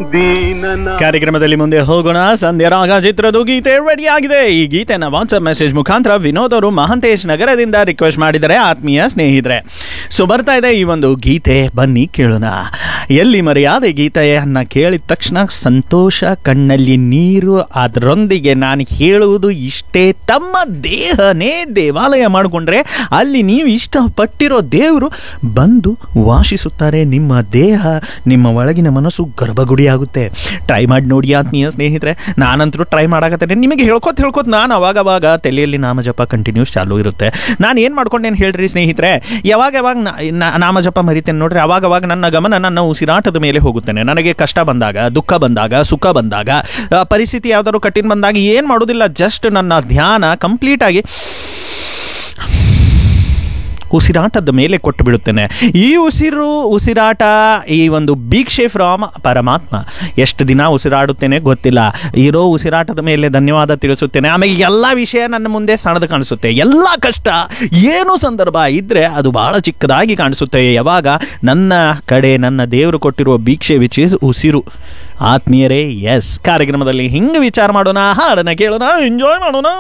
ದೀನನ ಕಾರ್ಯಕ್ರಮದಲ್ಲಿ ಮುಂದೆ ಹೋಗೋಣ ಸಂಧ್ಯಾ ರಾಗ ಚಿತ್ರದ ಗೀತೆ ರೆಡಿ ಆಗಿದೆ ಈ ಗೀತೆನ ವಾಟ್ಸ್ಆಪ್ ಮೆಸೇಜ್ ಮುಖಾಂತರ ವಿನೋದ್ ಅವರು ಮಹಂತೇಶ್ ನಗರದಿಂದ ರಿಕ್ವೆಸ್ಟ್ ಮಾಡಿದರೆ ಆತ್ಮೀಯ ಸ್ನೇಹಿತರೆ ಸೊ ಬರ್ತಾ ಇದೆ ಈ ಒಂದು ಗೀತೆ ಬನ್ನಿ ಕೇಳೋಣ ಎಲ್ಲಿ ಮರ್ಯಾದೆ ಗೀತೆಯನ್ನ ಕೇಳಿದ ತಕ್ಷಣ ಸಂತೋಷ ಕಣ್ಣಲ್ಲಿ ನೀರು ಅದರೊಂದಿಗೆ ನಾನು ಹೇಳುವುದು ಇಷ್ಟೇ ತಮ್ಮ ದೇಹನೇ ದೇವಾಲಯ ಮಾಡಿಕೊಂಡ್ರೆ ಅಲ್ಲಿ ನೀವು ಇಷ್ಟಪಟ್ಟಿರೋ ದೇವರು ಬಂದು ವಾಸಿಸುತ್ತಾರೆ ನಿಮ್ಮ ದೇಹ ನಿಮ್ಮ ಒಳಗಿನ ಮನಸ್ಸು ಗರ್ಭಗುಡಿ ಆಗುತ್ತೆ ಟ್ರೈ ಮಾಡಿ ನೋಡಿ ಆತ್ಮೀಯ ಸ್ನೇಹಿತರೆ ನಾನಂತರೂ ಟ್ರೈ ಮಾಡಾಕತ್ತೇನೆ ನಿಮಗೆ ಹೇಳ್ಕೊತ ಹೇಳ್ಕೊತ ನಾನು ಅವಾಗ ಅವಾಗ ತಲೆಯಲ್ಲಿ ನಾಮಜಪ ಕಂಟಿನ್ಯೂಸ್ ಚಾಲೂ ಇರುತ್ತೆ ನಾನು ಏನು ಮಾಡ್ಕೊಂಡೇನು ಹೇಳ್ರಿ ಸ್ನೇಹಿತರೆ ಯಾವಾಗ ಯಾವಾಗ ನಾ- ನಾ- ನಾಮಜಪ ಮರಿತೇನೆ ನೋಡ್ರಿ ಅವಾಗ ಅವಾಗ ನನ್ನ ಗಮನ ನನ್ನ ಉಸಿರಾಟದ ಮೇಲೆ ಹೋಗುತ್ತೇನೆ ನನಗೆ ಕಷ್ಟ ಬಂದಾಗ ದುಃಖ ಬಂದಾಗ ಸುಖ ಬಂದಾಗ ಆ, ಪರಿಸ್ಥಿತಿ ಯಾವ್ದಾದ್ರು ಕಠಿಣ ಬಂದಾಗ ಏನು ಮಾಡೋದಿಲ್ಲ ಜಸ್ಟ್ ನನ್ನ ಧ್ಯಾನ ಕಂಪ್ಲೀಟ್ ಆಗಿ ಉಸಿರಾಟದ ಮೇಲೆ ಕೊಟ್ಟು ಬಿಡುತ್ತೇನೆ ಈ ಉಸಿರು ಉಸಿರಾಟ ಈ ಒಂದು ಭೀಕ್ಷೆ ಫ್ರಾಮ್ ಪರಮಾತ್ಮ ಎಷ್ಟು ದಿನ ಉಸಿರಾಡುತ್ತೇನೆ ಗೊತ್ತಿಲ್ಲ ಇರೋ ಉಸಿರಾಟದ ಮೇಲೆ ಧನ್ಯವಾದ ತಿಳಿಸುತ್ತೇನೆ ಆಮೇಲೆ ಎಲ್ಲ ವಿಷಯ ನನ್ನ ಮುಂದೆ ಸಣ್ಣದು ಕಾಣಿಸುತ್ತೆ ಎಲ್ಲ ಕಷ್ಟ ಏನು ಸಂದರ್ಭ ಇದ್ದರೆ ಅದು ಬಹಳ ಚಿಕ್ಕದಾಗಿ ಕಾಣಿಸುತ್ತೆ ಯಾವಾಗ ನನ್ನ ಕಡೆ ನನ್ನ ದೇವರು ಕೊಟ್ಟಿರುವ ಭೀಕ್ಷೆ ವಿಚ್ ಇಸ್ ಉಸಿರು ಆತ್ಮೀಯರೇ ಎಸ್ ಕಾರ್ಯಕ್ರಮದಲ್ಲಿ ಹಿಂಗೆ ವಿಚಾರ ಮಾಡೋಣ ಹಾಡನ್ನ ಕೇಳೋಣ ಎಂಜಾಯ್ ಮಾಡೋಣ